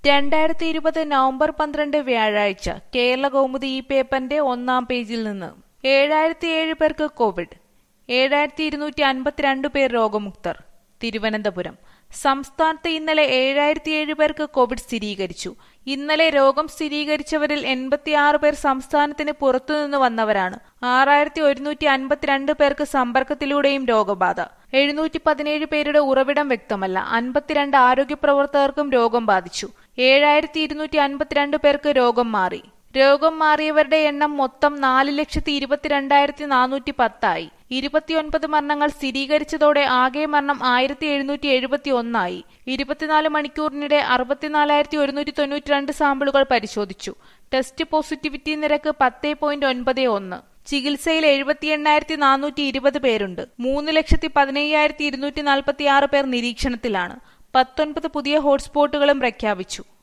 രണ്ടായിരത്തി ഇരുപത് നവംബർ പന്ത്രണ്ട് വ്യാഴാഴ്ച കേരള കൗമുദി ഈ പേപ്പറിന്റെ ഒന്നാം പേജിൽ നിന്ന് ഏഴായിരത്തി ഏഴ് പേർക്ക് കോവിഡ് ഏഴായിരത്തി ഇരുന്നൂറ്റി അൻപത്തിരണ്ട് പേർ രോഗമുക്തർ തിരുവനന്തപുരം സംസ്ഥാനത്ത് ഇന്നലെ ഏഴായിരത്തി ഏഴ് പേർക്ക് കോവിഡ് സ്ഥിരീകരിച്ചു ഇന്നലെ രോഗം സ്ഥിരീകരിച്ചവരിൽ എൺപത്തിയാറ് പേർ സംസ്ഥാനത്തിന് പുറത്തുനിന്ന് വന്നവരാണ് ആറായിരത്തി ഒരുന്നൂറ്റി അൻപത്തിരണ്ട് പേർക്ക് സമ്പർക്കത്തിലൂടെയും രോഗബാധ എഴുന്നൂറ്റി പതിനേഴ് പേരുടെ ഉറവിടം വ്യക്തമല്ല അൻപത്തിരണ്ട് ആരോഗ്യ പ്രവർത്തകർക്കും രോഗം ബാധിച്ചു ഏഴായിരത്തി ഇരുന്നൂറ്റി അൻപത്തിരണ്ട് പേർക്ക് രോഗം മാറി രോഗം മാറിയവരുടെ എണ്ണം മൊത്തം നാല് ലക്ഷത്തി ഇരുപത്തിരണ്ടായിരത്തി നാനൂറ്റി പത്തായി ഇരുപത്തിയൊൻപത് മരണങ്ങൾ സ്ഥിരീകരിച്ചതോടെ ആകെ മരണം ആയിരത്തി എഴുന്നൂറ്റി എഴുപത്തി ഒന്നായി ഇരുപത്തിനാല് മണിക്കൂറിനിടെ അറുപത്തിനാലായിരത്തി ഒരുന്നൂറ്റി തൊണ്ണൂറ്റി രണ്ട് സാമ്പിളുകൾ പരിശോധിച്ചു ടെസ്റ്റ് പോസിറ്റിവിറ്റി നിരക്ക് പത്ത് പോയിന്റ് ഒൻപത് ഒന്ന് ചികിത്സയിൽ എഴുപത്തി എണ്ണായിരത്തി നാനൂറ്റി ഇരുപത് പേരുണ്ട് മൂന്ന് ലക്ഷത്തി പതിനയ്യായിരത്തി ഇരുന്നൂറ്റി നാൽപ്പത്തി ആറ് പേർ നിരീക്ഷണത്തിലാണ് പത്തൊൻപത് പുതിയ ഹോട്ട്സ്പോട്ടുകളും പ്രഖ്യാപിച്ചു